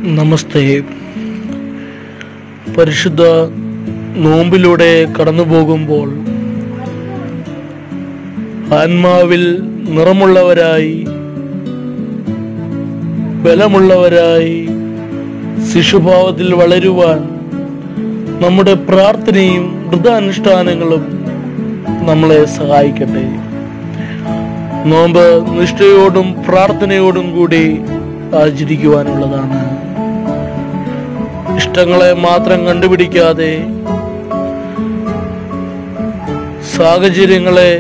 നമസ്തേ പരിശുദ്ധ നോമ്പിലൂടെ കടന്നു പോകുമ്പോൾ ആത്മാവിൽ നിറമുള്ളവരായി ബലമുള്ളവരായി ശിശുഭാവത്തിൽ വളരുവാൻ നമ്മുടെ പ്രാർത്ഥനയും വ്രതാനുഷ്ഠാനങ്ങളും നമ്മളെ സഹായിക്കട്ടെ നോമ്പ് നിഷ്ഠയോടും പ്രാർത്ഥനയോടും കൂടി ആചരിക്കുവാനുള്ളതാണ് ഇഷ്ടങ്ങളെ മാത്രം കണ്ടുപിടിക്കാതെ സാഹചര്യങ്ങളെ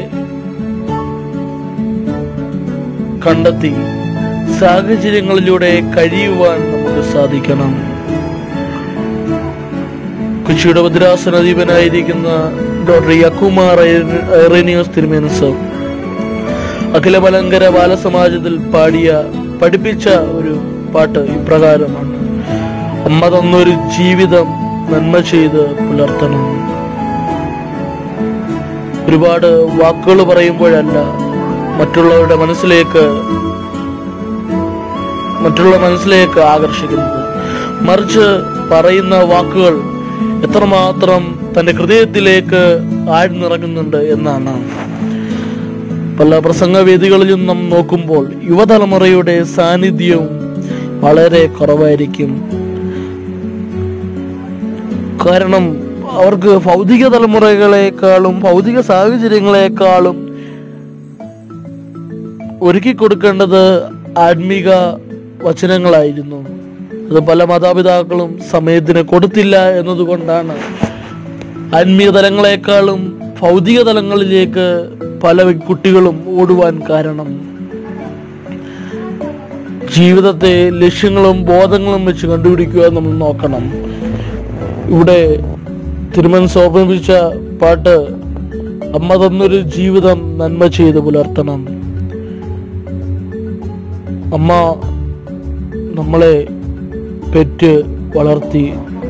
കണ്ടെത്തി സാഹചര്യങ്ങളിലൂടെ കഴിയുവാൻ നമുക്ക് സാധിക്കണം കൊച്ചിയുടെ ഭദ്രാസനദീപനായിരിക്കുന്ന ഡോക്ടർ യക്കുമാർ ഐറേനിയോസ് തിരുമേനസ് അഖില മലങ്കര ബാലസമാജത്തിൽ പാടിയ പഠിപ്പിച്ച ഒരു പാട്ട് ഇപ്രകാരമാണ് അമ്മ തന്നൊരു ജീവിതം നന്മ ചെയ്ത് പുലർത്തണം ഒരുപാട് വാക്കുകൾ പറയുമ്പോഴല്ല മറ്റുള്ളവരുടെ മനസ്സിലേക്ക് മറ്റുള്ള മനസ്സിലേക്ക് ആകർഷിക്കുന്നത് മറിച്ച് പറയുന്ന വാക്കുകൾ എത്രമാത്രം തന്റെ ഹൃദയത്തിലേക്ക് ആഴ്ന്നിറങ്ങുന്നുണ്ട് എന്നാണ് പല പ്രസംഗവേദികളിലും നാം നോക്കുമ്പോൾ യുവതലമുറയുടെ സാന്നിധ്യവും വളരെ കുറവായിരിക്കും കാരണം അവർക്ക് ഭൗതിക തലമുറകളെക്കാളും ഭൗതിക സാഹചര്യങ്ങളെക്കാളും ഒരുക്കി കൊടുക്കേണ്ടത് ആത്മീക വചനങ്ങളായിരുന്നു അത് പല മാതാപിതാക്കളും സമയത്തിന് കൊടുത്തില്ല എന്നതുകൊണ്ടാണ് ആത്മീയ തലങ്ങളെക്കാളും ഭൗതിക തലങ്ങളിലേക്ക് പല കുട്ടികളും ഓടുവാൻ കാരണം ജീവിതത്തെ ലക്ഷ്യങ്ങളും ബോധങ്ങളും വെച്ച് കണ്ടുപിടിക്കുക നമ്മൾ നോക്കണം ഇവിടെ തിരുമൻ സമർപ്പിച്ച പാട്ട് അമ്മ തന്നൊരു ജീവിതം നന്മ ചെയ്ത് പുലർത്തണം അമ്മ നമ്മളെ പെറ്റ് വളർത്തി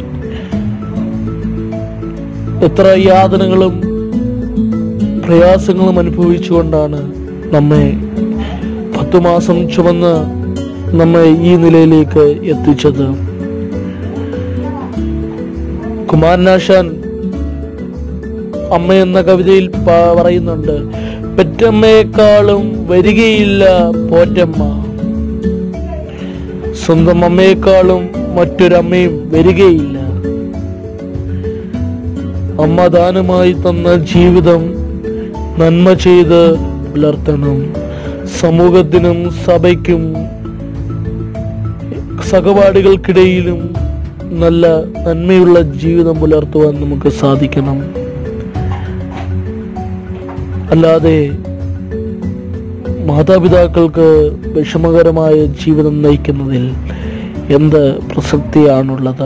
എത്ര യാതനകളും പ്രയാസങ്ങളും അനുഭവിച്ചുകൊണ്ടാണ് നമ്മെ പത്തു മാസം ചുമന്ന് നമ്മെ ഈ നിലയിലേക്ക് എത്തിച്ചത് കുമാരനാശാൻ അമ്മ എന്ന കവിതയിൽ പ- പറയുന്നുണ്ട് പെറ്റമ്മയെക്കാളും വരികയില്ല പോറ്റമ്മ സ്വന്തം അമ്മയെക്കാളും മറ്റൊരമ്മയും വരികയില്ല അമ്മ ദാനമായി തന്ന ജീവിതം നന്മ ചെയ്ത് പുലർത്തണം സമൂഹത്തിനും സഭയ്ക്കും സഹപാഠികൾക്കിടയിലും നല്ല നന്മയുള്ള ജീവിതം പുലർത്തുവാൻ നമുക്ക് സാധിക്കണം അല്ലാതെ മാതാപിതാക്കൾക്ക് വിഷമകരമായ ജീവിതം നയിക്കുന്നതിൽ എന്ത് പ്രസക്തിയാണുള്ളത്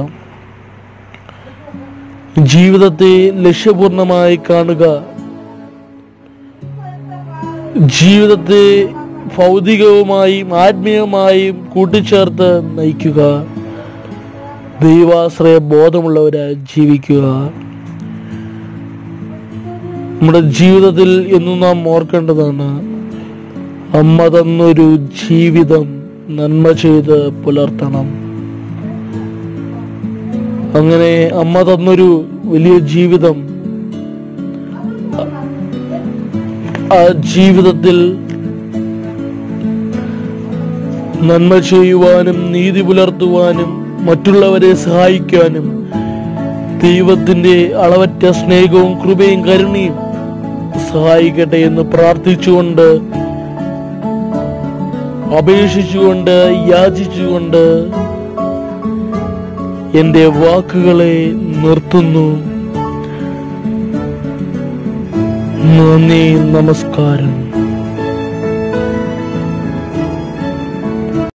ജീവിതത്തെ ലക്ഷ്യപൂർണമായി കാണുക ജീവിതത്തെ ഭൗതികവുമായും ആത്മീയമായും കൂട്ടിച്ചേർത്ത് നയിക്കുക ദൈവാശ്രയ ബോധമുള്ളവരായി ജീവിക്കുക നമ്മുടെ ജീവിതത്തിൽ എന്നും നാം ഓർക്കേണ്ടതാണ് അമ്മ തന്നൊരു ജീവിതം നന്മ ചെയ്ത് പുലർത്തണം അങ്ങനെ അമ്മ തന്നൊരു വലിയ ജീവിതം ആ ജീവിതത്തിൽ നന്മ ചെയ്യുവാനും നീതി പുലർത്തുവാനും മറ്റുള്ളവരെ സഹായിക്കാനും ദൈവത്തിന്റെ അളവറ്റ സ്നേഹവും കൃപയും കരുണയും സഹായിക്കട്ടെ എന്ന് പ്രാർത്ഥിച്ചുകൊണ്ട് അപേക്ഷിച്ചുകൊണ്ട് യാചിച്ചുകൊണ്ട് എന്റെ വാക്കുകളെ നിർത്തുന്നു നന്ദി നമസ്കാരം